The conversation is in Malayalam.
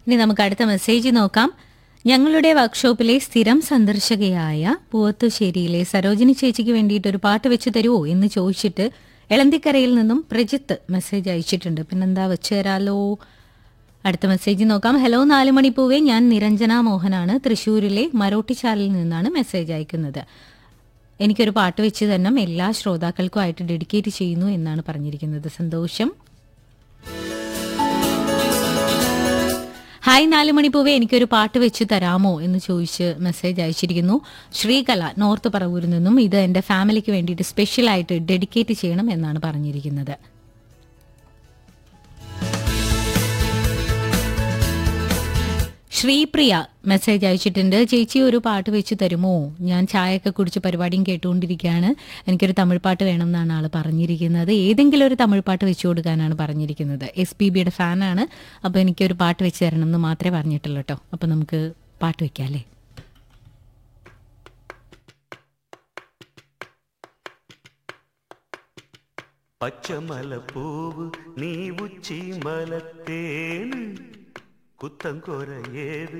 ഇനി നമുക്ക് അടുത്ത മെസ്സേജ് നോക്കാം ഞങ്ങളുടെ വർക്ക്ഷോപ്പിലെ സ്ഥിരം സന്ദർശകയായ പൂവത്തുശ്ശേരിയിലെ സരോജിനി ചേച്ചിക്ക് വേണ്ടിയിട്ട് ഒരു പാട്ട് വെച്ച് തരുമോ എന്ന് ചോദിച്ചിട്ട് എളന്തിക്കരയിൽ നിന്നും പ്രജിത്ത് മെസ്സേജ് അയച്ചിട്ടുണ്ട് പിന്നെന്താ വെച്ച് തരാലോ അടുത്ത മെസ്സേജ് നോക്കാം ഹലോ നാല് മണിപ്പൂവേ ഞാൻ നിരഞ്ജന മോഹനാണ് തൃശ്ശൂരിലെ മരോട്ടിച്ചാലിൽ നിന്നാണ് മെസ്സേജ് അയക്കുന്നത് എനിക്കൊരു പാട്ട് വെച്ച് തന്നെ എല്ലാ ശ്രോതാക്കൾക്കുമായിട്ട് ഡെഡിക്കേറ്റ് ചെയ്യുന്നു എന്നാണ് പറഞ്ഞിരിക്കുന്നത് സന്തോഷം ഹായ് നാല് മണിപ്പൂവേ എനിക്കൊരു പാട്ട് വെച്ച് തരാമോ എന്ന് ചോദിച്ച് മെസ്സേജ് അയച്ചിരിക്കുന്നു ശ്രീകല നോർത്ത് പറവൂരിൽ നിന്നും ഇത് എൻ്റെ ഫാമിലിക്ക് വേണ്ടിയിട്ട് സ്പെഷ്യലായിട്ട് ഡെഡിക്കേറ്റ് ചെയ്യണം എന്നാണ് പറഞ്ഞിരിക്കുന്നത് ശ്രീപ്രിയ മെസ്സേജ് അയച്ചിട്ടുണ്ട് ചേച്ചി ഒരു പാട്ട് വെച്ച് തരുമോ ഞാൻ ചായയൊക്കെ കുടിച്ച് പരിപാടിയും കേട്ടുകൊണ്ടിരിക്കുകയാണ് എനിക്കൊരു തമിഴ് പാട്ട് വേണം എന്നാണ് ആൾ പറഞ്ഞിരിക്കുന്നത് ഏതെങ്കിലും ഒരു തമിഴ് പാട്ട് വെച്ചു കൊടുക്കാനാണ് പറഞ്ഞിരിക്കുന്നത് എസ് പി ബിയുടെ ഫാനാണ് അപ്പോൾ എനിക്കൊരു പാട്ട് വെച്ച് തരണം എന്ന് മാത്രമേ പറഞ്ഞിട്ടുള്ളൂ കേട്ടോ അപ്പോൾ നമുക്ക് പാട്ട് വെക്കാം അല്ലേ പച്ചമലപ്പൂവ് നീ ഉച്ചി മലത്തേന് കുത്തം കൊരയേത്